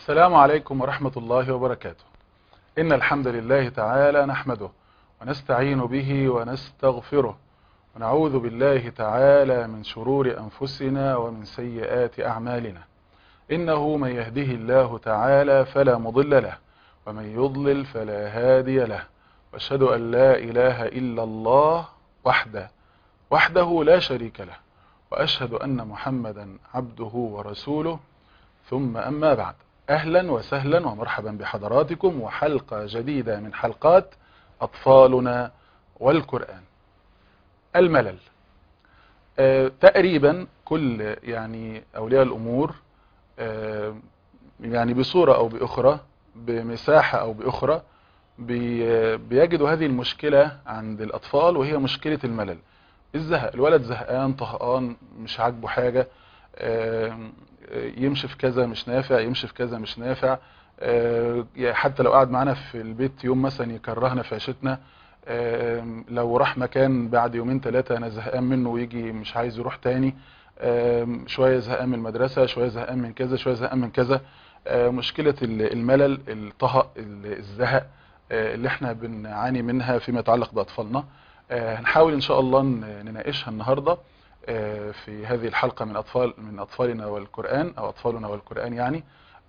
السلام عليكم ورحمة الله وبركاته إن الحمد لله تعالى نحمده ونستعين به ونستغفره ونعوذ بالله تعالى من شرور أنفسنا ومن سيئات أعمالنا إنه من يهده الله تعالى فلا مضل له ومن يضلل فلا هادي له واشهد أن لا إله إلا الله وحده وحده لا شريك له وأشهد أن محمدا عبده ورسوله ثم أما بعد أهلا وسهلا ومرحبا بحضراتكم وحلقة جديدة من حلقات أطفالنا والقرآن الملل آه تقريبا كل يعني أولياء الأمور آه يعني بصورة أو بأخرى بمساحة أو بأخرى بي بيجدوا هذه المشكلة عند الأطفال وهي مشكلة الملل الزهق الولد زهقان طهقان مش عاجبه حاجة آه يمشي في كذا مش نافع يمشي في كذا مش نافع حتى لو قعد معانا في البيت يوم مثلا يكرهنا في عيشتنا لو راح مكان بعد يومين ثلاثة انا زهقان منه ويجي مش عايز يروح تاني شوية زهقان من المدرسة شوية زهقان من كذا شوية زهقان من كذا مشكلة الملل الطهق الزهق اللي احنا بنعاني منها فيما يتعلق بأطفالنا هنحاول ان شاء الله نناقشها النهاردة في هذه الحلقة من أطفال من أطفالنا والقرآن أو أطفالنا والقرآن يعني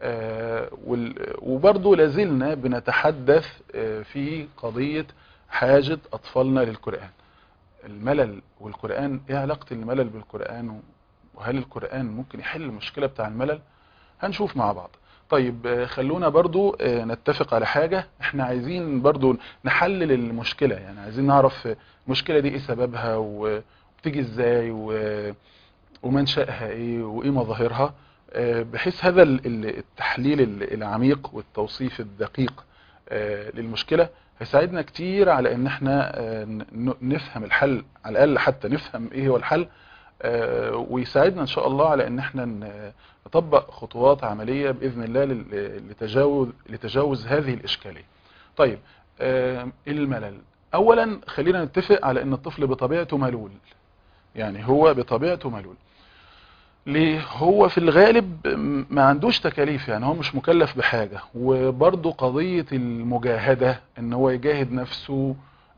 وبرضه لازلنا بنتحدث في قضية حاجة أطفالنا للقرآن الملل والقرآن إيه علاقة الملل بالقرآن وهل القرآن ممكن يحل المشكلة بتاع الملل هنشوف مع بعض طيب خلونا برضو نتفق على حاجة احنا عايزين برضو نحلل المشكلة يعني عايزين نعرف المشكلة دي ايه سببها و بتيجي ازاي و... ومنشأها ايه وايه مظاهرها بحيث هذا التحليل العميق والتوصيف الدقيق للمشكلة هيساعدنا كتير على ان احنا نفهم الحل على الاقل حتى نفهم ايه هو الحل ويساعدنا ان شاء الله على ان احنا نطبق خطوات عملية باذن الله لتجاوز لتجاوز هذه الاشكالية طيب الملل اولا خلينا نتفق على ان الطفل بطبيعته ملول يعني هو بطبيعته ملول ليه هو في الغالب ما عندوش تكاليف يعني هو مش مكلف بحاجة وبرضه قضية المجاهدة ان هو يجاهد نفسه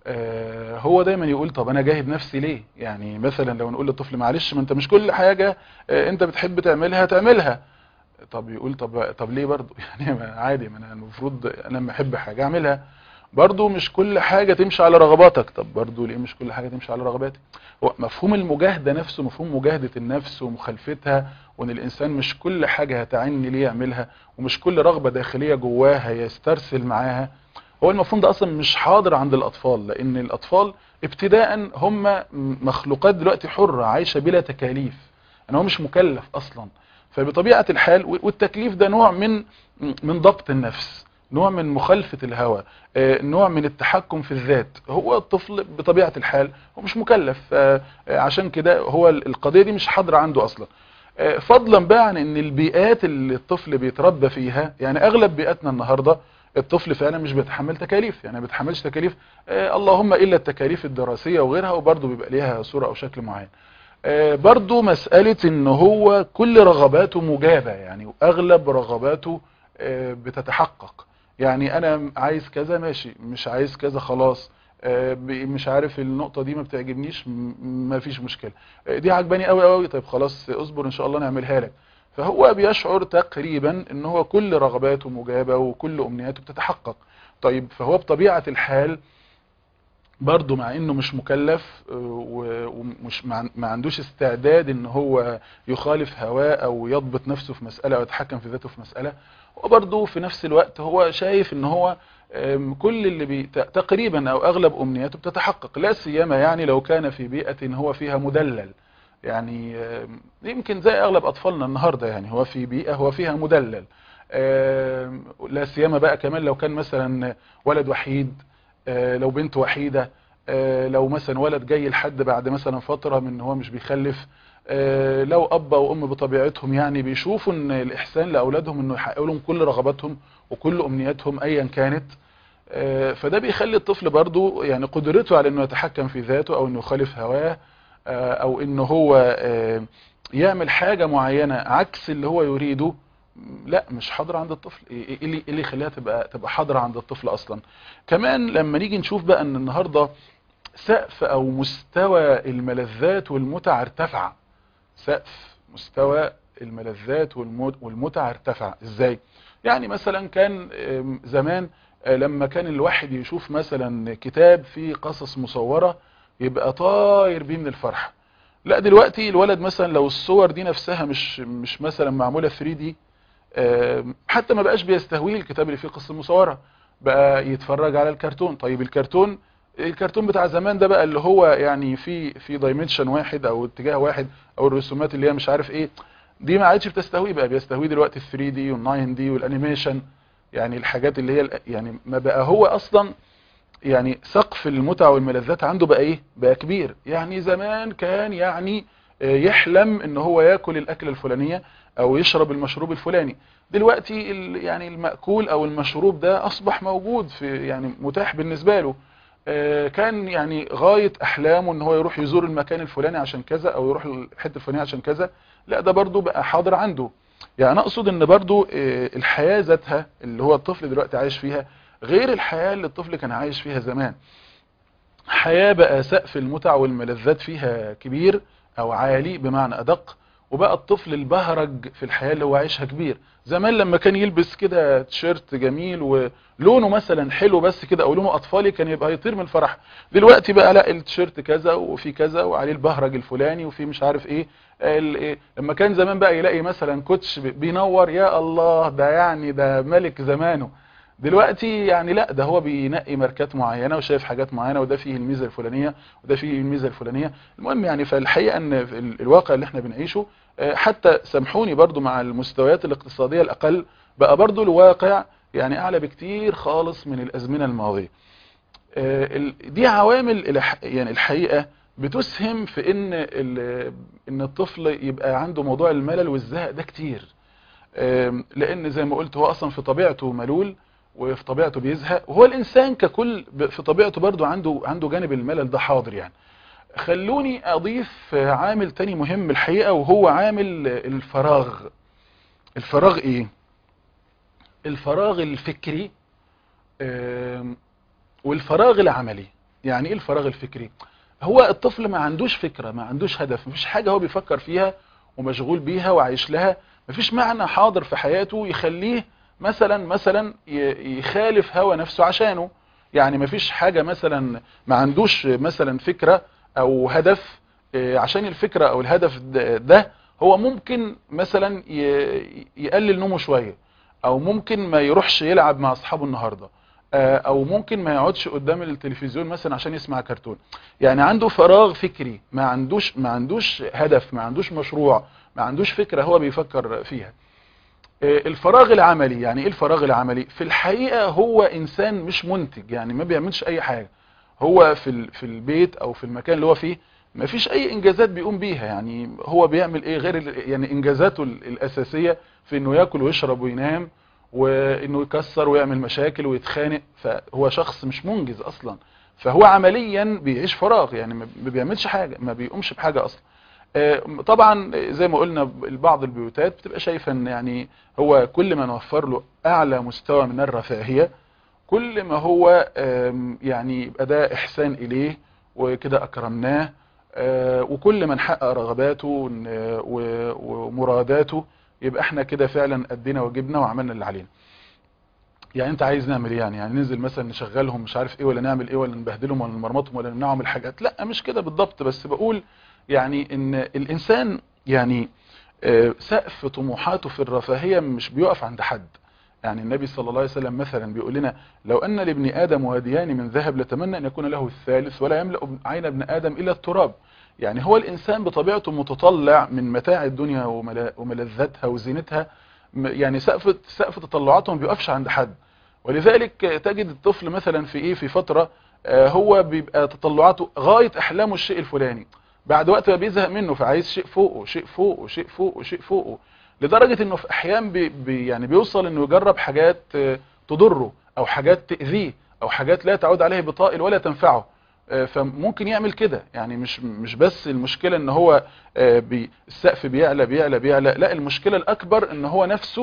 آه هو دايما يقول طب انا جاهد نفسي ليه يعني مثلا لو نقول للطفل معلش ما انت مش كل حاجة آه انت بتحب تعملها تعملها طب يقول طب طب ليه برضه يعني عادي ما انا المفروض انا لما احب حاجة اعملها برضو مش كل حاجة تمشي على رغباتك طب برضو ليه مش كل حاجة تمشي على رغباتك هو مفهوم المجاهدة نفسه مفهوم مجاهدة النفس ومخالفتها وان الانسان مش كل حاجة هتعني ليه يعملها ومش كل رغبة داخلية جواها يسترسل معاها هو المفهوم ده اصلا مش حاضر عند الاطفال لان الاطفال ابتداء هم مخلوقات دلوقتي حرة عايشة بلا تكاليف يعني هو مش مكلف اصلا فبطبيعة الحال والتكليف ده نوع من من ضبط النفس نوع من مخالفة الهوى نوع من التحكم في الذات هو الطفل بطبيعة الحال هو مش مكلف عشان كده هو القضية دي مش حاضرة عنده أصلا فضلا بقى عن ان البيئات اللي الطفل بيتربى فيها يعني اغلب بيئاتنا النهاردة الطفل فعلا مش بيتحمل تكاليف يعني ما بيتحملش تكاليف اللهم الا التكاليف الدراسية وغيرها وبرضه بيبقى ليها صورة او شكل معين برضه مسألة ان هو كل رغباته مجابة يعني واغلب رغباته بتتحقق يعني انا عايز كذا ماشي مش عايز كذا خلاص مش عارف النقطة دي ما بتعجبنيش ما فيش مشكلة دي عجباني قوي قوي طيب خلاص اصبر ان شاء الله نعملها لك فهو بيشعر تقريبا ان هو كل رغباته مجابة وكل امنياته بتتحقق طيب فهو بطبيعة الحال برضه مع انه مش مكلف ومش ما عندوش استعداد ان هو يخالف هواه او يضبط نفسه في مسألة او يتحكم في ذاته في مسألة وبرضه في نفس الوقت هو شايف ان هو كل اللي بي تقريبا او اغلب امنياته بتتحقق لا سيما يعني لو كان في بيئة هو فيها مدلل يعني يمكن زي اغلب اطفالنا النهاردة يعني هو في بيئة هو فيها مدلل لا سيما بقى كمان لو كان مثلا ولد وحيد لو بنت وحيدة لو مثلا ولد جاي لحد بعد مثلا فترة من هو مش بيخلف لو اب او ام بطبيعتهم يعني بيشوفوا ان الاحسان لاولادهم انه يحققوا لهم كل رغباتهم وكل امنياتهم ايا كانت فده بيخلي الطفل برضو يعني قدرته على انه يتحكم في ذاته او انه يخالف هواه او انه هو يعمل حاجة معينة عكس اللي هو يريده لا مش حاضره عند الطفل ايه إيه اللي إيه اللي يخليها تبقى تبقى حاضره عند الطفل اصلا كمان لما نيجي نشوف بقى ان النهارده سقف او مستوى الملذات والمتع ارتفع سقف مستوى الملذات والمت- والمتع ارتفع ازاي يعني مثلا كان آم، زمان آه، لما كان الواحد يشوف مثلا كتاب فيه قصص مصورة يبقى طاير بيه من الفرحة لا دلوقتي الولد مثلا لو الصور دي نفسها مش مش مثلا معمولة 3 دي حتى ما بقاش بيستهويه الكتاب اللي فيه قصة مصورة بقى يتفرج على الكرتون طيب الكرتون الكرتون بتاع زمان ده بقى اللي هو يعني في في دايمنشن واحد او اتجاه واحد او الرسومات اللي هي مش عارف ايه دي ما عادش بتستهويه بقى بيستهويه دلوقتي ال 3 دي وال 9 دي والانيميشن يعني الحاجات اللي هي ال- يعني ما بقى هو اصلا يعني سقف المتع والملذات عنده بقى ايه بقى كبير يعني زمان كان يعني آه، يحلم ان هو ياكل الاكله الفلانيه او يشرب المشروب الفلاني دلوقتي ال- يعني المأكول او المشروب ده اصبح موجود في يعني متاح بالنسبه له آه، كان يعني غاية احلامه ان هو يروح يزور المكان الفلاني عشان كذا او يروح الحته الفلانيه عشان كذا لا ده برضو بقى حاضر عنده يعني أنا اقصد ان برضو آه، الحياة ذاتها اللي هو الطفل دلوقتي عايش فيها غير الحياة اللي الطفل كان عايش فيها زمان حياة بقى سقف المتع والملذات فيها كبير او عالي بمعنى ادق وبقى الطفل البهرج في الحياة اللي هو عايشها كبير زمان لما كان يلبس كده تيشيرت جميل ولونه مثلا حلو بس كده او لونه اطفالي كان يبقى يطير من الفرح دلوقتي بقى لا التيشيرت كذا وفي كذا وعليه البهرج الفلاني وفي مش عارف ايه ال- إيه. لما كان زمان بقى يلاقي مثلا كوتش بينور يا الله ده يعني ده ملك زمانه دلوقتي يعني لا ده هو بينقي ماركات معينة وشايف حاجات معينة وده فيه الميزة الفلانية وده فيه الميزة الفلانية المهم يعني فالحقيقة ان في ال- الواقع اللي احنا بنعيشه آه، حتى سامحوني برضو مع المستويات الاقتصادية الاقل بقى برضو الواقع يعني اعلى بكتير خالص من الازمنة الماضية آه، ال- دي عوامل الح- يعني الحقيقة بتسهم في ان ال- ان الطفل يبقى عنده موضوع الملل والزهق ده كتير آم، لان زي ما قلت هو اصلا في طبيعته ملول وفي طبيعته بيزهق وهو الانسان ككل ب- في طبيعته برضو عنده عنده جانب الملل ده حاضر يعني خلوني اضيف عامل تاني مهم الحقيقة وهو عامل الفراغ الفراغ ايه الفراغ الفكري آم، والفراغ العملي يعني ايه الفراغ الفكري هو الطفل ما عندوش فكرة ما عندوش هدف مفيش حاجة هو بيفكر فيها ومشغول بيها وعايش لها مفيش معنى حاضر في حياته يخليه مثلا مثلا ي- يخالف هوى نفسه عشانه يعني مفيش حاجة مثلا ما عندوش مثلا فكرة او هدف آه، عشان الفكرة او الهدف ده- ده هو ممكن مثلا ي- يقلل نومه شوية او ممكن ما يروحش يلعب مع اصحابه النهاردة آه، او ممكن ما يقعدش قدام التلفزيون مثلا عشان يسمع كرتون يعني عنده فراغ فكري ما عندوش ما عندوش هدف ما عندوش مشروع ما عندوش فكرة هو بيفكر فيها آه، الفراغ العملي يعني ايه الفراغ العملي في الحقيقة هو انسان مش منتج يعني ما بيعملش اي حاجة هو في ال- في البيت او في المكان اللي هو فيه ما فيش اي انجازات بيقوم بيها يعني هو بيعمل ايه غير ال- يعني انجازاته ال- الاساسية في انه ياكل ويشرب وينام وانه يكسر ويعمل مشاكل ويتخانق فهو شخص مش منجز اصلا فهو عمليا بيعيش فراغ يعني ما ما بيعملش حاجة ما بيقومش بحاجة اصلا آه، طبعا زي ما قلنا بعض البيوتات بتبقى شايفة ان يعني هو كل ما نوفر له اعلى مستوى من الرفاهية كل ما هو آم، يعني يبقى ده احسان اليه وكده اكرمناه آه، وكل ما نحقق رغباته ون- و- ومراداته يبقى احنا كده فعلا ادينا واجبنا وعملنا اللي علينا يعني انت عايز نعمل ايه يعني يعني ننزل مثلا نشغلهم مش عارف ايه ولا نعمل ايه ولا نبهدلهم ولا نمرمطهم ولا نمنعهم الحاجات لا مش كده بالضبط بس بقول يعني ان الانسان يعني آه، سقف طموحاته في الرفاهية مش بيقف عند حد يعني النبي صلى الله عليه وسلم مثلا بيقول لنا لو ان لابن ادم واديان من ذهب لتمنى ان يكون له الثالث ولا يملأ عين ابن ادم الا التراب يعني هو الانسان بطبيعته متطلع من متاع الدنيا وملا- وملذاتها وزينتها م- يعني سقف سقف تطلعاته ما بيقفش عند حد ولذلك تجد الطفل مثلا في ايه في فترة آه، هو بيبقى تطلعاته غاية احلامه الشيء الفلاني بعد وقت ما بيزهق منه فعايز شيء فوقه شيء فوقه شيء فوقه شيء فوقه لدرجة انه في احيان بي بي يعني بيوصل انه يجرب حاجات آه، تضره او حاجات تأذيه او حاجات لا تعود عليه بطائل ولا تنفعه آه، فممكن يعمل كده يعني مش مش بس المشكلة ان هو آه، بي السقف بيعلى بيعلى بيعلى لا المشكلة الاكبر ان هو نفسه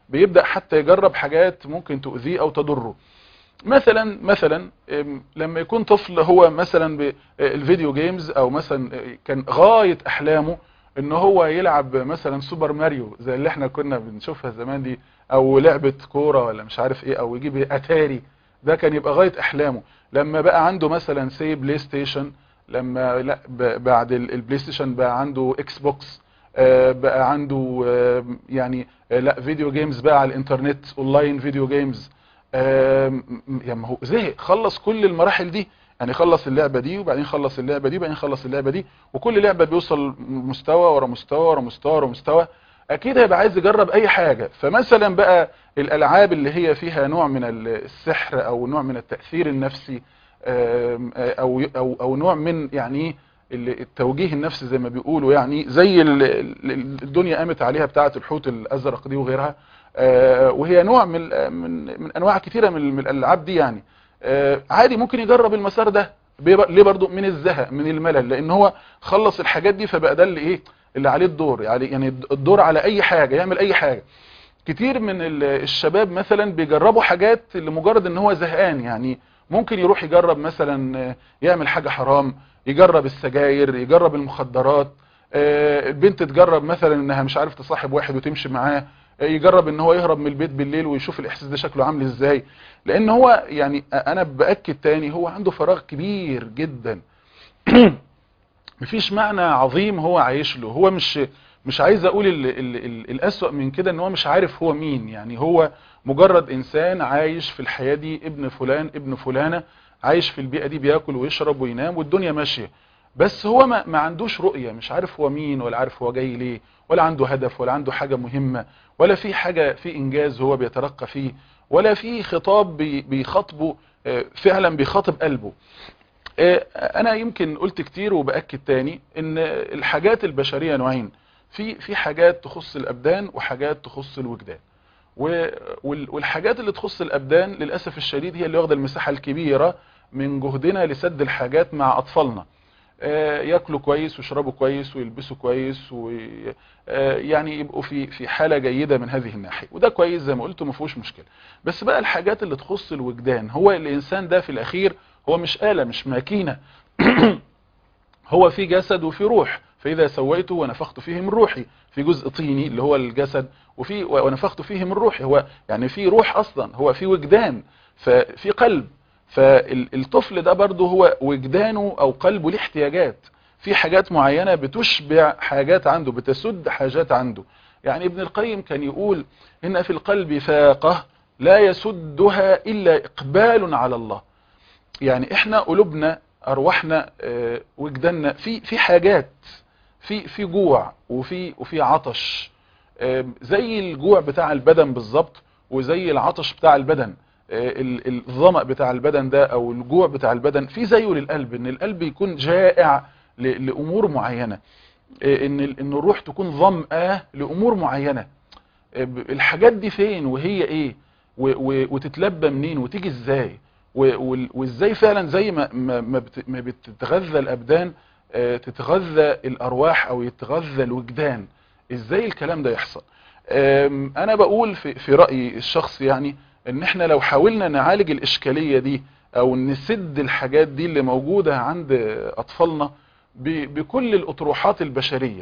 بيبدأ حتى يجرب حاجات ممكن تؤذيه او تضره مثلا مثلا أم، لما يكون طفل هو مثلا بالفيديو جيمز او مثلا كان غاية احلامه ان هو يلعب مثلا سوبر ماريو زي اللي احنا كنا بنشوفها زمان دي او لعبة كورة ولا مش عارف ايه او يجيب اتاري ده كان يبقى غاية احلامه لما بقى عنده مثلا سي بلاي ستيشن لما لا ب- بعد ال- البلاي ستيشن بقى عنده اكس بوكس آه، بقى عنده آه، يعني آه، لا فيديو جيمز بقى على الانترنت اونلاين فيديو جيمز آم، يعني ما هو زهق خلص كل المراحل دي يعني خلص اللعبة دي وبعدين خلص اللعبة دي وبعدين خلص اللعبة دي وكل لعبة بيوصل مستوى ورا مستوى ورا مستوى ورا مستوى اكيد هيبقى عايز يجرب اي حاجة فمثلا بقى الالعاب اللي هي فيها نوع من السحر او نوع من التأثير النفسي آم، او او او نوع من يعني ايه ال- التوجيه النفسي زي ما بيقولوا يعني زي ال- ال- الدنيا قامت عليها بتاعة الحوت الازرق دي وغيرها آه، وهي نوع من من من انواع كثيره من من الالعاب دي يعني آه، عادي ممكن يجرب المسار ده بيبقى- ليه برضو من الزهق من الملل لان هو خلص الحاجات دي فبقى ده اللي ايه اللي عليه الدور يعني يعني الدور على اي حاجه يعمل اي حاجه كتير من ال- الشباب مثلا بيجربوا حاجات لمجرد ان هو زهقان يعني ممكن يروح يجرب مثلا آه، يعمل حاجه حرام يجرب السجاير يجرب المخدرات آه، البنت تجرب مثلا انها مش عارف تصاحب واحد وتمشي معاه آه، يجرب ان هو يهرب من البيت بالليل ويشوف الاحساس ده شكله عامل ازاي لان هو يعني انا باكد تاني هو عنده فراغ كبير جدا مفيش معنى عظيم هو عايش له هو مش مش عايز اقول ال ال ال الاسوأ من كده ان هو مش عارف هو مين يعني هو مجرد انسان عايش في الحياة دي ابن فلان ابن فلانة عايش في البيئة دي بياكل ويشرب وينام والدنيا ماشية بس هو ما, ما عندوش رؤية مش عارف هو مين ولا عارف هو جاي ليه ولا عنده هدف ولا عنده حاجة مهمة ولا في حاجة في انجاز هو بيترقى فيه ولا في خطاب بي- بيخاطبه آه، فعلا بيخاطب قلبه آه، انا يمكن قلت كتير وباكد تاني ان الحاجات البشريه نوعين في في حاجات تخص الابدان وحاجات تخص الوجدان و- وال- والحاجات اللي تخص الابدان للاسف الشديد هي اللي واخده المساحه الكبيره من جهدنا لسد الحاجات مع اطفالنا آه، ياكلوا كويس ويشربوا كويس ويلبسوا كويس ويعني يبقوا في في حاله جيده من هذه الناحيه وده كويس زي ما قلت ما فيهوش مشكله بس بقى الحاجات اللي تخص الوجدان هو الانسان ده في الاخير هو مش آلة مش ماكينة هو في جسد وفي روح فإذا سويته ونفخت فيه من روحي في جزء طيني اللي هو الجسد وفي ونفخت فيه من روحي هو يعني في روح أصلا هو في وجدان ففي قلب فالطفل ده برضه هو وجدانه أو قلبه له احتياجات في حاجات معينة بتشبع حاجات عنده بتسد حاجات عنده يعني ابن القيم كان يقول إن في القلب فاقة لا يسدها إلا إقبال على الله يعني احنا قلوبنا ارواحنا آه، وجداننا في في حاجات في في جوع وفي وفي عطش آه، زي الجوع بتاع البدن بالظبط وزي العطش بتاع البدن آه، ال- ال- الظمأ بتاع البدن ده او الجوع بتاع البدن في زيه للقلب ان القلب يكون جائع ل- لامور معينه آه، ان ال- ان الروح تكون ظمأة لامور معينه آه، ب- الحاجات دي فين وهي ايه و- و- وتتلبى منين وتيجي ازاي و- وال- وازاي فعلا زي ما ما ما بت- ما بتتغذى الابدان آه، تتغذى الارواح او يتغذى الوجدان ازاي الكلام ده يحصل آم، انا بقول في في رايي الشخصي يعني ان احنا لو حاولنا نعالج الاشكاليه دي او نسد الحاجات دي اللي موجوده عند اطفالنا ب- بكل الاطروحات البشريه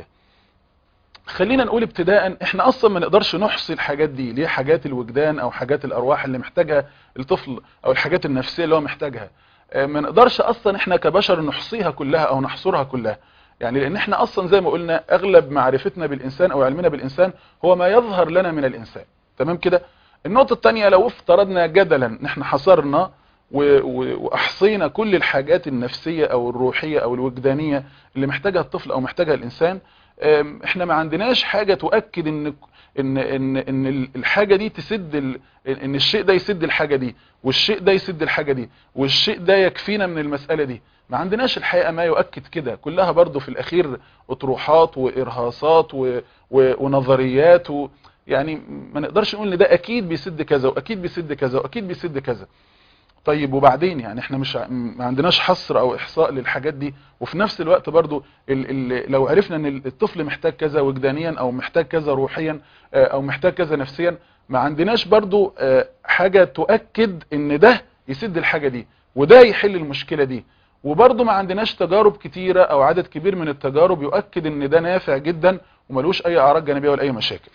خلينا نقول ابتداء احنا اصلا ما نقدرش نحصي الحاجات دي ليه حاجات الوجدان او حاجات الارواح اللي محتاجها الطفل او الحاجات النفسيه اللي هو محتاجها آه، ما نقدرش اصلا احنا كبشر نحصيها كلها او نحصرها كلها يعني لان احنا اصلا زي ما قلنا اغلب معرفتنا بالانسان او علمنا بالانسان هو ما يظهر لنا من الانسان تمام كده النقطه الثانيه لو افترضنا جدلا ان احنا حصرنا و- و- واحصينا كل الحاجات النفسيه او الروحيه او الوجدانيه اللي محتاجها الطفل او محتاجها الانسان أم، احنا ما عندناش حاجة تؤكد ان ان ان ان ال- الحاجة دي تسد ال... ان الشيء ده يسد الحاجة دي والشيء ده يسد الحاجة دي والشيء ده يكفينا من المسألة دي ما عندناش الحقيقة ما يؤكد كده كلها برضو في الاخير اطروحات وارهاصات و... و... ونظريات و... يعني ما نقدرش نقول ان ده اكيد بيسد كذا واكيد بيسد كذا واكيد بيسد كذا طيب وبعدين يعني احنا مش ع- ما عندناش حصر او احصاء للحاجات دي وفي نفس الوقت برضو ال ال لو عرفنا ان الطفل محتاج كذا وجدانيا او محتاج كذا روحيا آه، او محتاج كذا نفسيا ما عندناش برضو آه، حاجة تؤكد ان ده يسد الحاجة دي وده يحل المشكلة دي وبرضو ما عندناش تجارب كتيرة او عدد كبير من التجارب يؤكد ان ده نافع جدا وملوش اي اعراض جانبية ولا اي مشاكل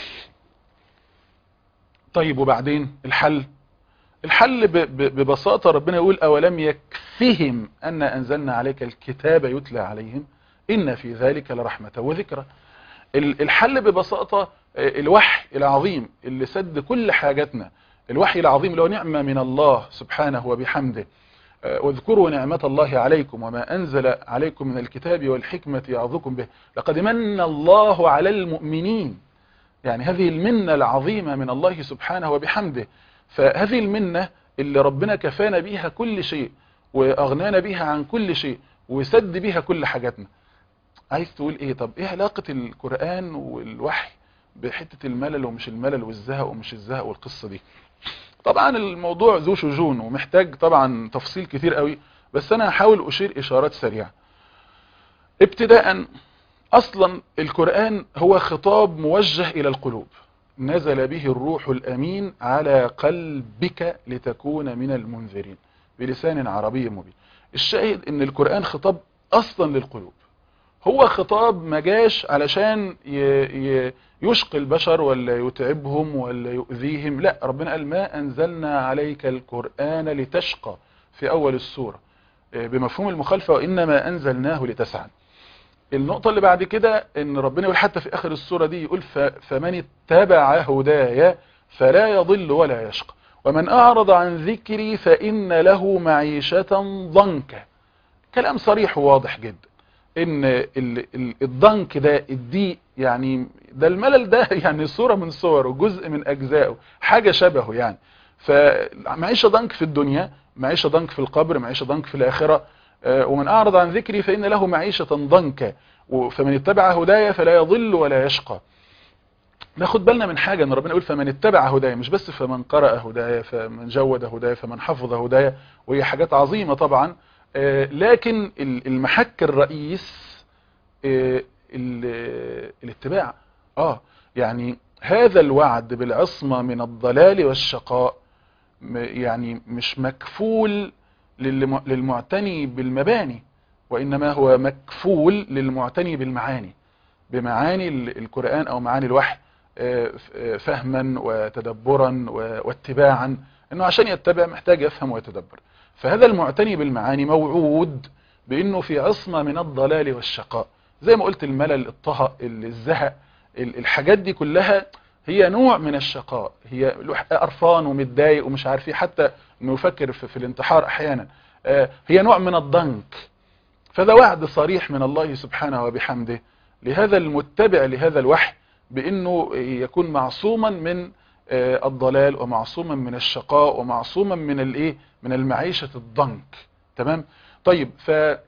طيب وبعدين الحل الحل ب- ب- ببساطة ربنا يقول أولم يكفهم أن أنزلنا عليك الكتاب يتلى عليهم إن في ذلك لرحمة وذكرى ال- الحل ببساطة آه، الوحي العظيم اللي سد كل حاجاتنا الوحي العظيم اللي هو نعمة من الله سبحانه وبحمده آه، واذكروا نعمة الله عليكم وما أنزل عليكم من الكتاب والحكمة يعظكم به لقد من الله على المؤمنين يعني هذه المنة العظيمة من الله سبحانه وبحمده فهذه المنة اللي ربنا كفانا بيها كل شيء وأغنانا بيها عن كل شيء وسد بيها كل حاجاتنا عايز تقول ايه طب ايه علاقة القرآن والوحي بحتة الملل ومش الملل والزهق ومش الزهق والقصة دي طبعا الموضوع ذو شجون ومحتاج طبعا تفصيل كتير قوي بس انا هحاول اشير اشارات سريعة ابتداء اصلا القرآن هو خطاب موجه الى القلوب نزل به الروح الامين على قلبك لتكون من المنذرين بلسان عربي مبين الشاهد ان القرآن خطاب اصلا للقلوب هو خطاب ما جاش علشان ي- ي- يشقي البشر ولا يتعبهم ولا يؤذيهم لا ربنا قال ما أنزلنا عليك القرآن لتشقى في أول السورة آه، بمفهوم المخالفة وإنما أنزلناه لتسعد النقطة اللي بعد كده ان ربنا يقول حتى في اخر السورة دي يقول ف- فمن اتبع هدايا فلا يضل ولا يشقى ومن اعرض عن ذكري فان له معيشة ضنكا كلام صريح وواضح جدا ان ال- ال- الضنك ده الضيق يعني ده الملل ده يعني صورة من صوره جزء من اجزائه حاجة شبهه يعني فمعيشة ضنك في الدنيا معيشة ضنك في القبر معيشة ضنك في الاخرة آه، ومن اعرض عن ذكري فان له معيشة ضنكا و- فمن اتبع هدايا فلا يضل ولا يشقى ناخد بالنا من حاجة ان ربنا يقول فمن اتبع هدايا مش بس فمن قرأ هدايا فمن جود هدايا فمن حفظ هدايا وهي حاجات عظيمة طبعا آه، لكن ال- المحك الرئيس آه، ال- الاتباع اه يعني هذا الوعد بالعصمة من الضلال والشقاء م- يعني مش مكفول للم- للمعتني بالمباني وإنما هو مكفول للمعتني بالمعاني بمعاني ال- القرآن أو معاني الوحي آه، ف- آه، فهما وتدبرا و- واتباعا انه عشان يتبع محتاج يفهم ويتدبر فهذا المعتني بالمعاني موعود بانه في عصمة من الضلال والشقاء زي ما قلت الملل الطهق الزهق ال- الحاجات دي كلها هي نوع من الشقاء هي الواحد قرفان ومتضايق ومش عارف ايه حتى انه يفكر في, في الانتحار احيانا آه، هي نوع من الضنك فده وعد صريح من الله سبحانه وبحمده لهذا المتبع لهذا الوحي بانه يكون معصوما من آه، الضلال ومعصوما من الشقاء ومعصوما من الايه من المعيشة الضنك تمام طيب ف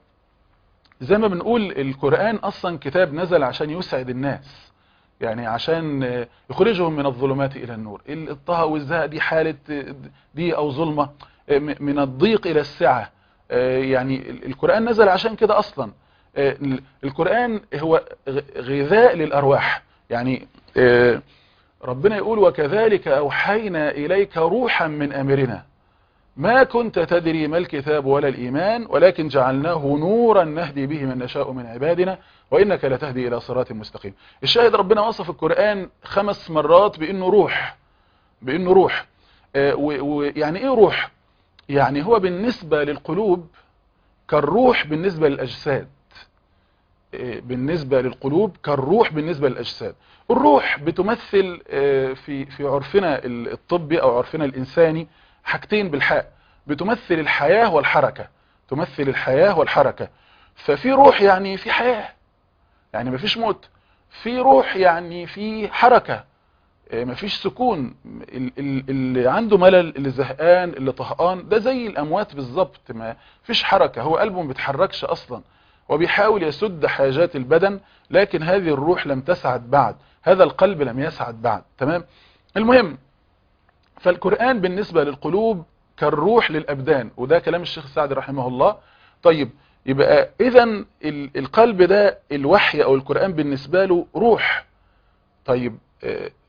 زي ما بنقول القرآن اصلا كتاب نزل عشان يسعد الناس يعني عشان آه، يخرجهم من الظلمات الى النور الطه والزهق دي حالة آه، دي او ظلمة آه، م- من الضيق الى السعة آه، يعني ال- القرآن نزل عشان كده اصلا آه، ال- القرآن هو غ- غذاء للارواح يعني آه، ربنا يقول وكذلك أوحينا إليك روحا من أمرنا ما كنت تدري ما الكتاب ولا الإيمان ولكن جعلناه نورا نهدي به من نشاء من عبادنا وإنك لتهدي إلى صراط مستقيم الشاهد ربنا وصف القرآن خمس مرات بأنه روح بأنه روح آه، و- ويعني إيه روح يعني هو بالنسبة للقلوب كالروح بالنسبة للأجساد آه، بالنسبة للقلوب كالروح بالنسبة للأجساد الروح بتمثل آه، في في عرفنا الطبي أو عرفنا الإنساني حاجتين بالحاء بتمثل الحياة والحركة تمثل الحياة والحركة ففي روح يعني في حياة يعني مفيش موت في روح يعني في حركة آه، مفيش سكون ال- ال- اللي عنده ملل اللي زهقان اللي طهقان ده زي الأموات بالظبط ما فيش حركة هو قلبه ما بيتحركش أصلا وبيحاول يسد حاجات البدن لكن هذه الروح لم تسعد بعد هذا القلب لم يسعد بعد تمام المهم فالقرآن بالنسبة للقلوب كالروح للأبدان وده كلام الشيخ السعدي رحمه الله طيب يبقى إذا القلب ده الوحي أو القرآن بالنسبة له روح طيب آه،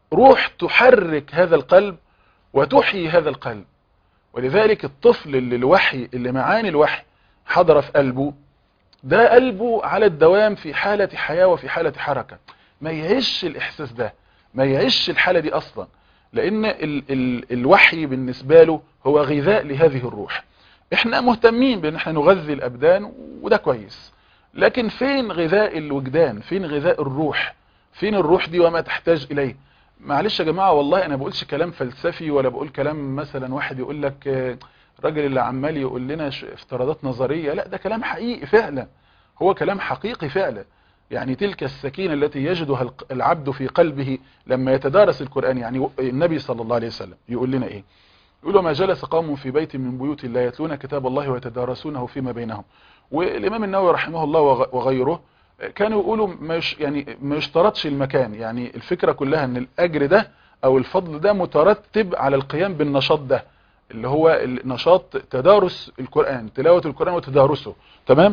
روح تحرك هذا القلب وتحيي هذا القلب ولذلك الطفل اللي الوحي اللي معاني الوحي حضر في قلبه ده قلبه على الدوام في حالة حياة وفي حالة حركة ما يعيش الإحساس ده ما يعيش الحالة دي أصلا لأن ال ال الوحي بالنسبة له هو غذاء لهذه الروح احنا مهتمين بان احنا نغذي الأبدان وده كويس لكن فين غذاء الوجدان فين غذاء الروح فين الروح دي وما تحتاج إليه معلش يا جماعة والله أنا بقولش كلام فلسفي ولا بقول كلام مثلا واحد يقول لك الراجل اللي عمال يقول لنا افتراضات نظرية لا ده كلام حقيقي فعلا هو كلام حقيقي فعلا يعني تلك السكينة التي يجدها العبد في قلبه لما يتدارس القرآن يعني النبي صلى الله عليه وسلم يقول لنا ايه يقول ما جلس قوم في بيت من بيوت الله يتلون كتاب الله ويتدارسونه فيما بينهم والإمام النووي رحمه الله وغيره كانوا يقولوا ما يش يعني ما يشترطش المكان يعني الفكرة كلها ان الاجر ده او الفضل ده مترتب على القيام بالنشاط ده اللي هو النشاط تدارس القرآن تلاوة القرآن وتدارسه تمام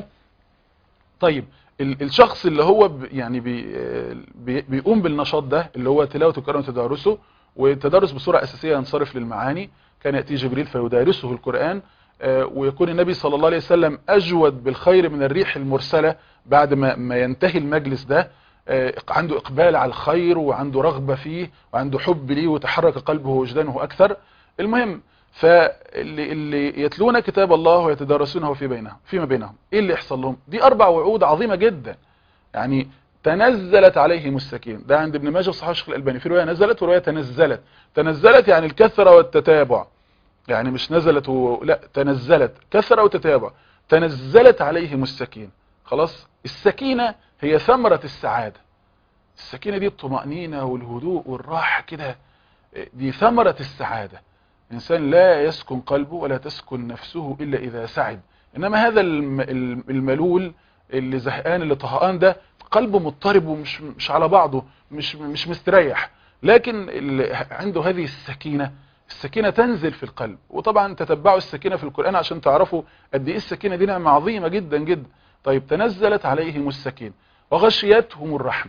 طيب الشخص اللي هو يعني بي بيقوم بالنشاط ده اللي هو تلاوة القرآن وتدارسه والتدارس بصورة أساسية ينصرف للمعاني كان يأتي جبريل فيدارسه القرآن ويكون النبي صلى الله عليه وسلم أجود بالخير من الريح المرسلة بعد ما, ما ينتهي المجلس ده عنده إقبال على الخير وعنده رغبة فيه وعنده حب ليه وتحرك قلبه ووجدانه أكثر المهم فاللي اللي يتلون كتاب الله ويتدارسونه في بينهم فيما بينهم ايه اللي يحصل لهم دي اربع وعود عظيمة جدا يعني تنزلت عليهم السكين ده عند ابن ماجه وصحيح الشيخ الالباني في روايه نزلت وروايه تنزلت تنزلت يعني الكثره والتتابع يعني مش نزلت و... لا تنزلت كثره وتتابع تنزلت عليهم السكين خلاص السكينه هي ثمره السعاده السكينه دي الطمانينه والهدوء والراحه كده دي ثمره السعاده إنسان لا يسكن قلبه ولا تسكن نفسه إلا إذا سعد إنما هذا الملول اللي زهقان اللي طهقان ده قلبه مضطرب ومش مش على بعضه مش مش مستريح لكن اللي عنده هذه السكينة السكينة تنزل في القلب وطبعا تتبعوا السكينة في القرآن عشان تعرفوا قد ايه السكينة دي نعمة عظيمة جدا جدا طيب تنزلت عليهم السكينة وغشيتهم الرحمة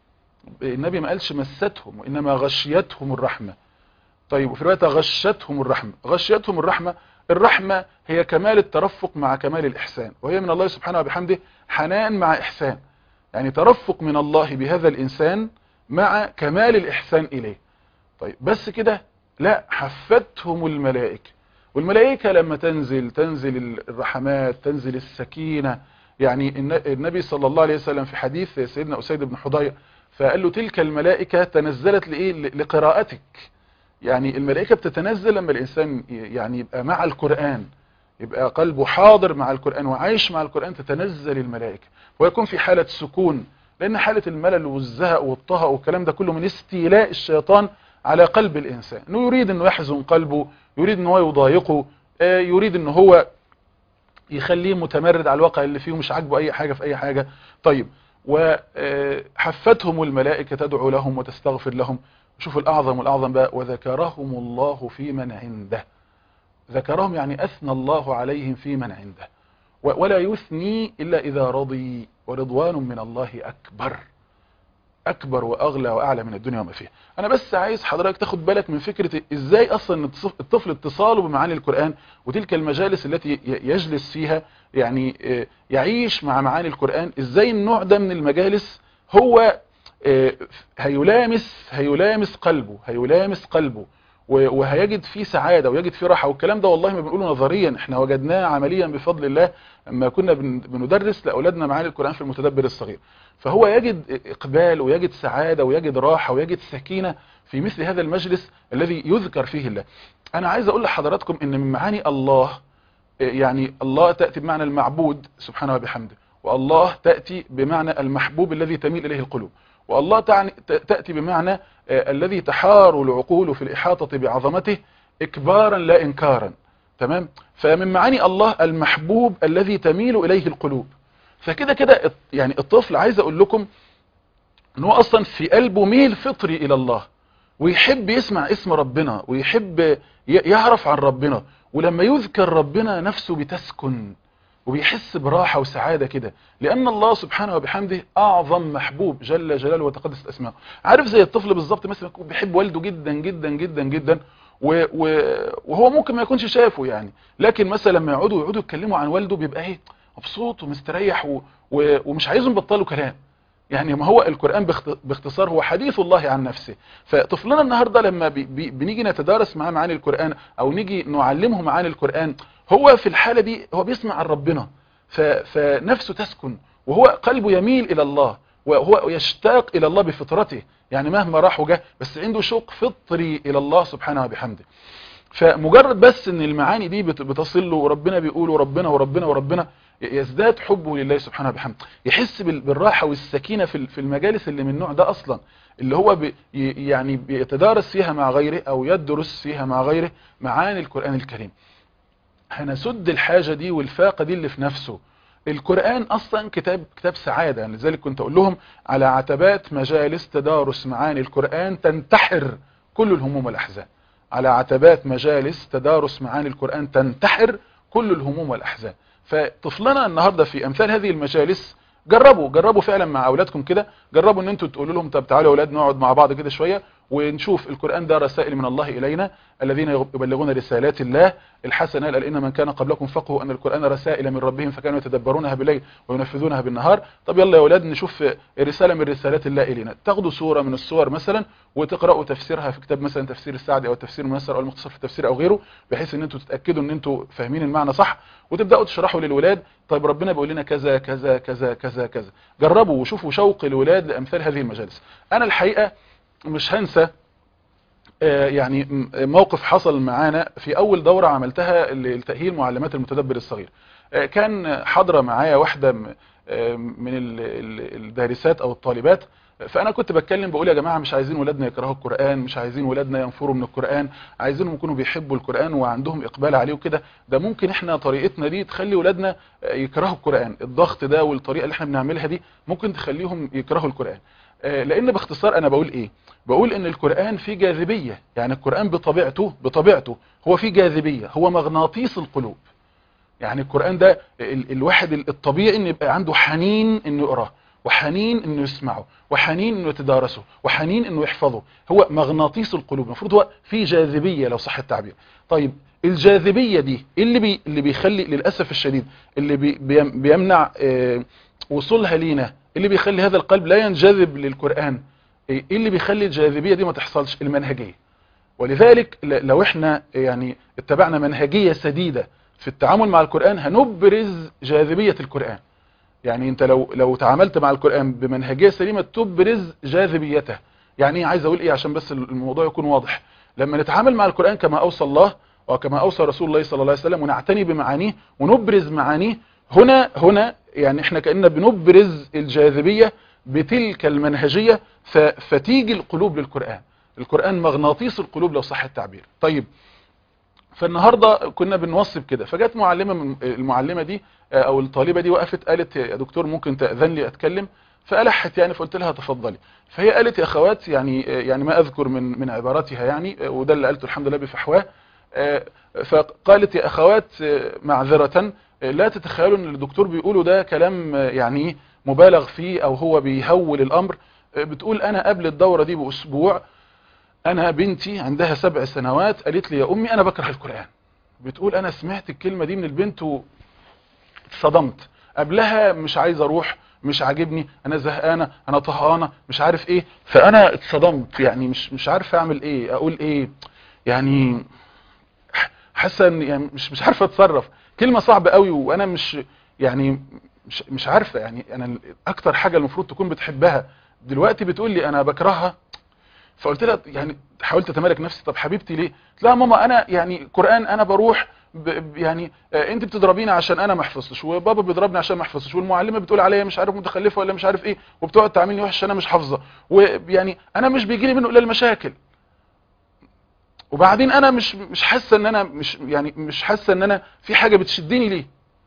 النبي ما قالش مستهم وإنما غشيتهم الرحمة طيب وفي رواية غشتهم الرحمة غشيتهم الرحمة الرحمة هي كمال الترفق مع كمال الإحسان وهي من الله سبحانه وبحمده حنان مع إحسان يعني ترفق من الله بهذا الإنسان مع كمال الإحسان إليه طيب بس كده لا حفتهم الملائكة والملائكة لما تنزل تنزل الرحمات تنزل السكينة يعني النبي صلى الله عليه وسلم في حديث سيدنا أسيد بن حضير فقال له تلك الملائكة تنزلت لإيه لقراءتك يعني الملائكة بتتنزل لما الإنسان يعني يبقى مع القرآن يبقى قلبه حاضر مع القرآن وعايش مع القرآن تتنزل الملائكة ويكون في حالة سكون لأن حالة الملل والزهق والطهق والكلام ده كله من استيلاء الشيطان على قلب الإنسان انه يريد أنه يحزن قلبه يريد أنه هو يضايقه يريد أنه هو يخليه متمرد على الواقع اللي فيه مش عاجبه أي حاجة في أي حاجة طيب وحفتهم الملائكة تدعو لهم وتستغفر لهم شوفوا الأعظم والأعظم بقى وذكرهم الله في من عنده ذكرهم يعني أثنى الله عليهم في من عنده ولا يثني إلا إذا رضي ورضوان من الله أكبر أكبر وأغلى وأعلى من الدنيا وما فيها أنا بس عايز حضرتك تاخد بالك من فكرة إزاي أصلا الطفل اتصاله بمعاني القرآن وتلك المجالس التي يجلس فيها يعني يعيش مع معاني القرآن إزاي النوع ده من المجالس هو هيلامس هيلامس قلبه هيلامس قلبه وهيجد فيه سعادة ويجد فيه راحة والكلام ده والله ما بنقوله نظريا احنا وجدناه عمليا بفضل الله لما كنا بندرس لأولادنا معاني القرآن في المتدبر الصغير فهو يجد إقبال ويجد سعادة ويجد راحة ويجد سكينة في مثل هذا المجلس الذي يذكر فيه الله أنا عايز أقول لحضراتكم إن من معاني الله يعني الله تأتي بمعنى المعبود سبحانه وبحمده والله تأتي بمعنى المحبوب الذي تميل إليه القلوب والله تأتي بمعنى الذي تحار العقول في الإحاطة بعظمته إكبارا لا إنكارا تمام فمن معاني الله المحبوب الذي تميل إليه القلوب فكده كده يعني الطفل عايز أقول لكم أنه أصلا في قلبه ميل فطري إلى الله ويحب يسمع اسم ربنا ويحب يعرف عن ربنا ولما يذكر ربنا نفسه بتسكن وبيحس براحة وسعادة كده لأن الله سبحانه وبحمده أعظم محبوب جل جلاله وتقدس اسماءه عارف زي الطفل بالظبط مثلا يكون بيحب والده جدا جدا جدا جدا و و وهو ممكن ما يكونش شافه يعني لكن مثلا لما يقعدوا يقعدوا يتكلموا عن والده بيبقى ايه مبسوط ومستريح و و ومش عايزهم يبطلوا كلام يعني ما هو القرآن باختصار هو حديث الله عن نفسه فطفلنا النهاردة لما بي بي بنيجي نتدارس معاه معاني القرآن او نيجي نعلمه معاني القرآن هو في الحالة دي هو بيسمع عن ربنا فنفسه تسكن وهو قلبه يميل الى الله وهو يشتاق الى الله بفطرته يعني مهما راح وجه بس عنده شوق فطري الى الله سبحانه وبحمده فمجرد بس ان المعاني دي بتصل له وربنا بيقول وربنا وربنا وربنا يزداد حبه لله سبحانه وبحمده يحس بالراحة والسكينة في المجالس اللي من النوع ده اصلا اللي هو بي يعني بيتدارس فيها مع غيره او يدرس فيها مع غيره معاني القرآن الكريم هنسد الحاجة دي والفاقة دي اللي في نفسه القرآن أصلا كتاب كتاب سعادة يعني لذلك كنت أقول لهم على عتبات مجالس تدارس معاني القرآن تنتحر كل الهموم والأحزان على عتبات مجالس تدارس معاني القرآن تنتحر كل الهموم والأحزان فطفلنا النهاردة في أمثال هذه المجالس جربوا جربوا فعلا مع أولادكم كده جربوا ان انتوا تقولوا لهم طب تعالوا يا أولاد نقعد مع بعض كده شوية ونشوف القرآن ده رسائل من الله إلينا الذين يبلغون رسالات الله الحسنة قال إن من كان قبلكم فقهوا أن القرآن رسائل من ربهم فكانوا يتدبرونها بالليل وينفذونها بالنهار طب يلا يا أولاد نشوف رسالة من رسالات الله إلينا تاخدوا صورة من الصور مثلا وتقرأوا تفسيرها في كتاب مثلا تفسير السعدي أو تفسير الميسر أو المختصر في التفسير أو غيره بحيث ان انتوا تتأكدوا ان انتوا فاهمين المعنى صح وتبدأوا تشرحوا للولاد طيب ربنا بيقول لنا كذا كذا كذا كذا كذا جربوا وشوفوا شوق الولاد لأمثال هذه المجالس أنا الحقيقة مش هنسى يعني موقف حصل معانا في اول دورة عملتها لتأهيل معلمات المتدبر الصغير كان حاضرة معايا واحدة من الدارسات او الطالبات فانا كنت بتكلم بقول يا جماعة مش عايزين ولادنا يكرهوا القرآن مش عايزين ولادنا ينفروا من القرآن عايزينهم يكونوا بيحبوا القرآن وعندهم اقبال عليه وكده ده ممكن احنا طريقتنا دي تخلي ولادنا يكرهوا القرآن الضغط ده والطريقة اللي احنا بنعملها دي ممكن تخليهم يكرهوا القرآن لان باختصار انا بقول ايه بقول ان القرآن فيه جاذبية يعني القرآن بطبيعته بطبيعته هو فيه جاذبية هو مغناطيس القلوب يعني القرآن ده ال الواحد الطبيعي ان يبقى عنده حنين انه يقراه وحنين انه يسمعه وحنين انه يتدارسه وحنين انه يحفظه هو مغناطيس القلوب المفروض هو فيه جاذبية لو صح التعبير طيب الجاذبية دي اللي بي اللي بيخلي للأسف الشديد اللي بي بيمنع اه وصولها لينا اللي بيخلي هذا القلب لا ينجذب للقرآن ايه اللي بيخلي الجاذبية دي ما تحصلش المنهجية ولذلك لو احنا يعني اتبعنا منهجية سديدة في التعامل مع القرآن هنبرز جاذبية القرآن يعني انت لو لو تعاملت مع القرآن بمنهجية سليمة تبرز جاذبيته يعني ايه عايز اقول ايه عشان بس الموضوع يكون واضح لما نتعامل مع القرآن كما اوصى الله وكما اوصى رسول الله صلى الله عليه وسلم ونعتني بمعانيه ونبرز معانيه هنا هنا يعني احنا كأننا بنبرز الجاذبية بتلك المنهجية فتيجي القلوب للقرآن القرآن مغناطيس القلوب لو صح التعبير طيب فالنهاردة كنا بنوصف كده فجت معلمة من المعلمة دي او الطالبة دي وقفت قالت يا دكتور ممكن تأذن لي اتكلم فألحت يعني فقلت لها تفضلي فهي قالت يا اخوات يعني يعني ما اذكر من من عباراتها يعني وده اللي قالته الحمد لله بفحواه فقالت يا اخوات معذرة لا تتخيلوا ان الدكتور بيقوله ده كلام يعني مبالغ فيه او هو بيهول الامر بتقول انا قبل الدورة دي باسبوع انا بنتي عندها سبع سنوات قالت لي يا امي انا بكره القرآن بتقول انا سمعت الكلمة دي من البنت واتصدمت قبلها مش عايز اروح مش عاجبني انا زهقانه انا طهقانه مش عارف ايه فانا اتصدمت يعني مش مش عارف اعمل ايه اقول ايه يعني حاسه ان يعني مش مش عارفه اتصرف كلمه صعبه قوي وانا مش يعني مش مش عارفه يعني انا اكتر حاجه المفروض تكون بتحبها دلوقتي بتقول لي انا بكرهها فقلت لها يعني حاولت اتمالك نفسي طب حبيبتي ليه قلت لها ماما انا يعني قران انا بروح ب يعني آه انت بتضربيني عشان انا ما حفظتش وبابا بيضربني عشان ما حفظتش والمعلمه بتقول عليا مش عارف متخلفه ولا مش عارف ايه وبتقعد تعاملني وحش انا مش حافظه ويعني انا مش بيجي لي منه الا المشاكل وبعدين انا مش مش حاسه ان انا مش يعني مش حاسه ان انا في حاجه بتشدني ليه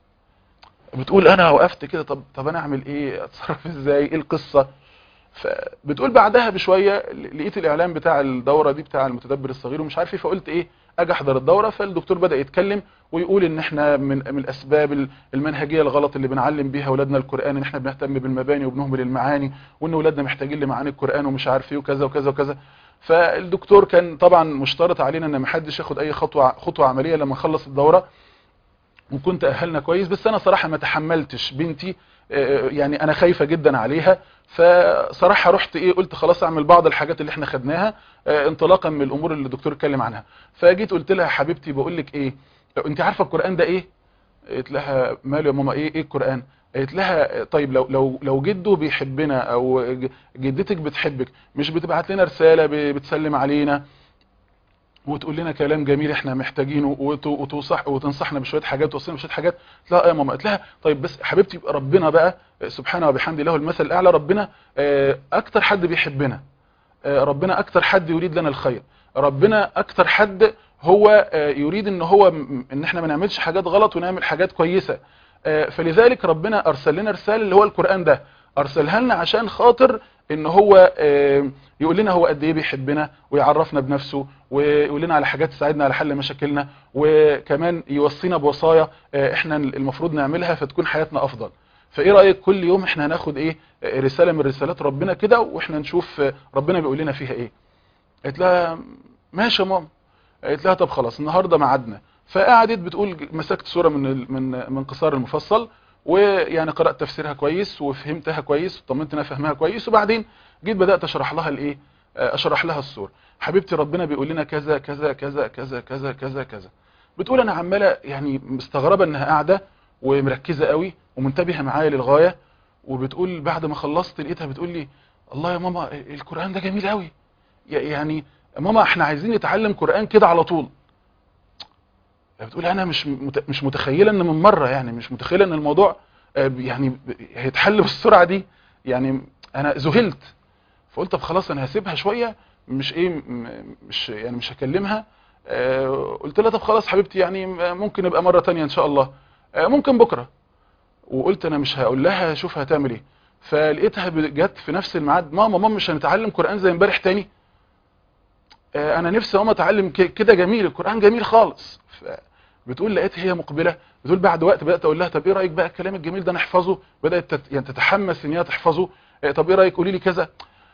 بتقول انا وقفت كده طب طب انا اعمل ايه اتصرف ازاي ايه القصه فبتقول بعدها بشويه لقيت الاعلان بتاع الدوره دي بتاع المتدبر الصغير ومش عارف ايه فقلت ايه اجي احضر الدوره فالدكتور بدا يتكلم ويقول ان احنا من من الاسباب المنهجيه الغلط اللي بنعلم بيها اولادنا القران ان احنا بنهتم بالمباني وبنهمل المعاني وان اولادنا محتاجين لمعاني القران ومش عارف ايه وكذا وكذا وكذا فالدكتور كان طبعا مشترط علينا ان ما حدش ياخد اي خطوه خطوه عمليه لما نخلص الدوره وكنت اهلنا كويس بس انا صراحه ما تحملتش بنتي يعني انا خايفه جدا عليها فصراحه رحت ايه قلت خلاص اعمل بعض الحاجات اللي احنا خدناها انطلاقا من الامور اللي الدكتور اتكلم عنها فجيت قلت لها حبيبتي بقول لك ايه انت عارفه القران ده ايه قلت لها ماله يا ماما ايه ايه القران قالت لها طيب لو لو لو جده بيحبنا او جدتك بتحبك مش بتبعت لنا رساله بتسلم علينا وتقول لنا كلام جميل احنا محتاجينه وتنصح وتنصحنا بشويه حاجات وتوصينا بشويه حاجات لا يا ماما قلت لها طيب بس حبيبتي ربنا بقى سبحانه وبحمده له المثل الاعلى ربنا اكتر حد بيحبنا ربنا اكتر حد يريد لنا الخير ربنا اكتر حد هو يريد ان هو ان احنا ما نعملش حاجات غلط ونعمل حاجات كويسه فلذلك ربنا ارسل لنا رساله اللي هو القران ده ارسلها لنا عشان خاطر ان هو يقول لنا هو قد ايه بيحبنا ويعرفنا بنفسه ويقول لنا على حاجات تساعدنا على حل مشاكلنا وكمان يوصينا بوصايا احنا المفروض نعملها فتكون حياتنا افضل فايه رايك كل يوم احنا هناخد ايه رساله من رسالات ربنا كده واحنا نشوف ربنا بيقول لنا فيها ايه قالت لها ماشي يا ماما قالت لها طب خلاص النهارده ميعادنا فقعدت بتقول مسكت سوره من من من قصار المفصل ويعني قرات تفسيرها كويس وفهمتها كويس وطمنت انها فهمها كويس وبعدين جيت بدات اشرح لها الايه اشرح لها السوره حبيبتي ربنا بيقول لنا كذا كذا كذا كذا كذا كذا كذا بتقول انا عماله يعني مستغربه انها قاعده ومركزه قوي ومنتبهه معايا للغايه وبتقول بعد ما خلصت لقيتها بتقول لي الله يا ماما القران ده جميل قوي يعني ماما احنا عايزين نتعلم قران كده على طول بتقول انا مش مش متخيله ان من مره يعني مش متخيله ان الموضوع يعني هيتحل بالسرعه دي يعني انا ذهلت فقلت طب خلاص انا هسيبها شويه مش ايه مش يعني مش هكلمها قلت لها طب خلاص حبيبتي يعني ممكن يبقى مره تانية ان شاء الله ممكن بكره وقلت انا مش هقول لها شوف هتعمل ايه فلقيتها جت في نفس الميعاد ماما ماما مش هنتعلم قران زي امبارح تاني انا نفسي ماما اتعلم كده جميل القران جميل خالص بتقول لقيت هي مقبله بتقول بعد وقت بدات اقول لها طب ايه رايك بقى الكلام الجميل ده نحفظه بدات تت... يعني تتحمس ان هي تحفظه طب ايه رايك قولي لي كذا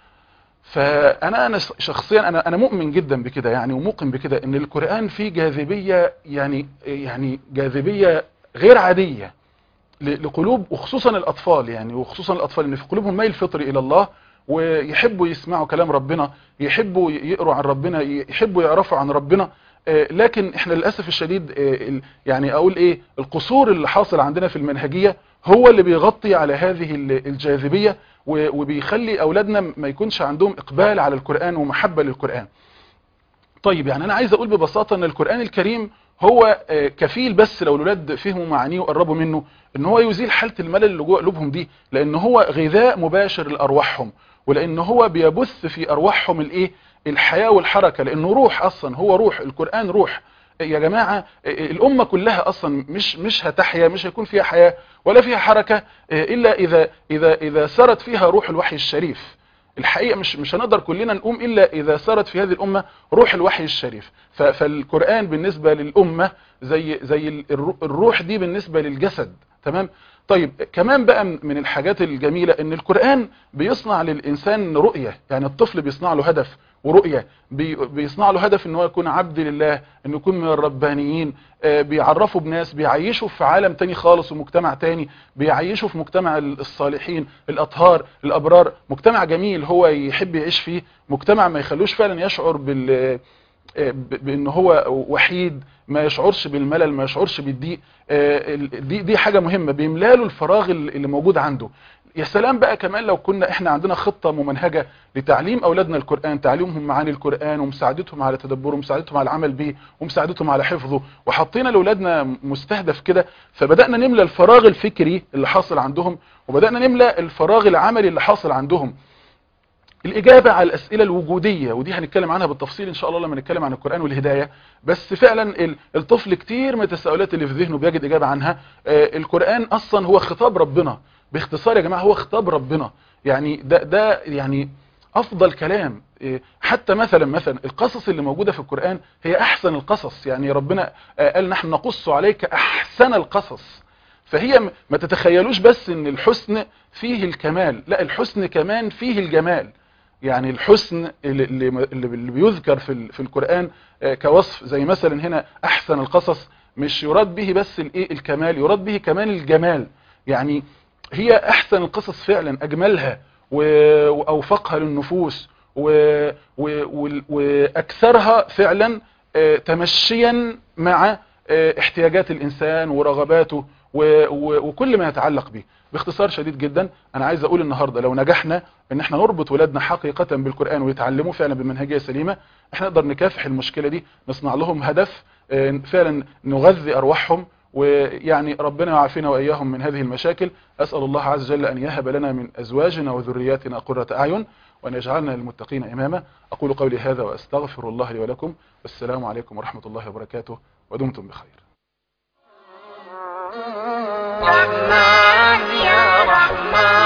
فانا انا شخصيا انا انا مؤمن جدا بكده يعني وموقن بكده ان القران فيه جاذبيه يعني يعني جاذبيه غير عاديه لقلوب وخصوصا الاطفال يعني وخصوصا الاطفال ان في قلوبهم ميل فطري الى الله ويحبوا يسمعوا كلام ربنا يحبوا يقروا عن ربنا يحبوا يعرفوا عن ربنا لكن احنا للاسف الشديد يعني اقول ايه القصور اللي حاصل عندنا في المنهجيه هو اللي بيغطي على هذه الجاذبيه وبيخلي اولادنا ما يكونش عندهم اقبال على القران ومحبه للقران طيب يعني انا عايز اقول ببساطه ان القران الكريم هو كفيل بس لو الاولاد فهموا معانيه وقربوا منه ان هو يزيل حاله الملل اللي جوه قلوبهم دي لان هو غذاء مباشر لارواحهم ولان هو بيبث في ارواحهم الايه الحياه والحركه لانه روح اصلا هو روح القران روح يا جماعه الامه كلها اصلا مش مش هتحيا مش هيكون فيها حياه ولا فيها حركه الا اذا اذا اذا سرت فيها روح الوحي الشريف الحقيقه مش مش هنقدر كلنا نقوم الا اذا سرت في هذه الامه روح الوحي الشريف فالقران بالنسبه للامه زي زي الروح دي بالنسبه للجسد تمام طيب كمان بقى من الحاجات الجميله ان القران بيصنع للانسان رؤيه يعني الطفل بيصنع له هدف ورؤيه بيصنع له هدف ان هو يكون عبد لله انه يكون من الربانيين بيعرفوا بناس بيعيشوا في عالم تاني خالص ومجتمع تاني بيعيشوا في مجتمع الصالحين الاطهار الابرار مجتمع جميل هو يحب يعيش فيه مجتمع ما يخلوش فعلا يشعر بال بان هو وحيد ما يشعرش بالملل ما يشعرش بالضيق دي دي حاجه مهمه بيملاله الفراغ اللي موجود عنده يا سلام بقى كمان لو كنا احنا عندنا خطه ممنهجه لتعليم اولادنا القران تعليمهم معاني القران ومساعدتهم على تدبره ومساعدتهم على العمل به ومساعدتهم على حفظه وحطينا لاولادنا مستهدف كده فبدانا نملى الفراغ الفكري اللي حاصل عندهم وبدانا نملى الفراغ العملي اللي حاصل عندهم الإجابة على الأسئلة الوجودية ودي هنتكلم عنها بالتفصيل إن شاء الله لما نتكلم عن القرآن والهداية بس فعلا الطفل كتير من التساؤلات اللي في ذهنه بيجد إجابة عنها القرآن أصلا هو خطاب ربنا باختصار يا جماعة هو خطاب ربنا يعني ده, ده يعني افضل كلام إيه، حتى مثلا مثلا القصص اللي موجودة في القرآن هي احسن القصص يعني ربنا آه، قال نحن نقص عليك احسن القصص فهي م- ما تتخيلوش بس ان الحسن فيه الكمال لا الحسن كمان فيه الجمال يعني الحسن اللي, اللي اللي بيذكر في ال- في القرآن آه، كوصف زي مثلا هنا احسن القصص مش يراد به بس الايه الكمال يراد به كمان الجمال يعني هي احسن القصص فعلا اجملها و- واوفقها للنفوس و- و- وال- واكثرها فعلا آه، تمشيا مع آه، احتياجات الانسان ورغباته و- و- وكل ما يتعلق به باختصار شديد جدا انا عايز اقول النهارده لو نجحنا ان احنا نربط ولادنا حقيقه بالقران ويتعلموا فعلا بالمنهجيه السليمه احنا نقدر نكافح المشكله دي نصنع لهم هدف آه، فعلا نغذي ارواحهم ويعني ربنا يعافينا واياهم من هذه المشاكل اسال الله عز وجل ان يهب لنا من ازواجنا وذرياتنا قرة اعين وان يجعلنا للمتقين اماما اقول قولي هذا واستغفر الله لي ولكم والسلام عليكم ورحمه الله وبركاته ودمتم بخير رحمن يا رحمن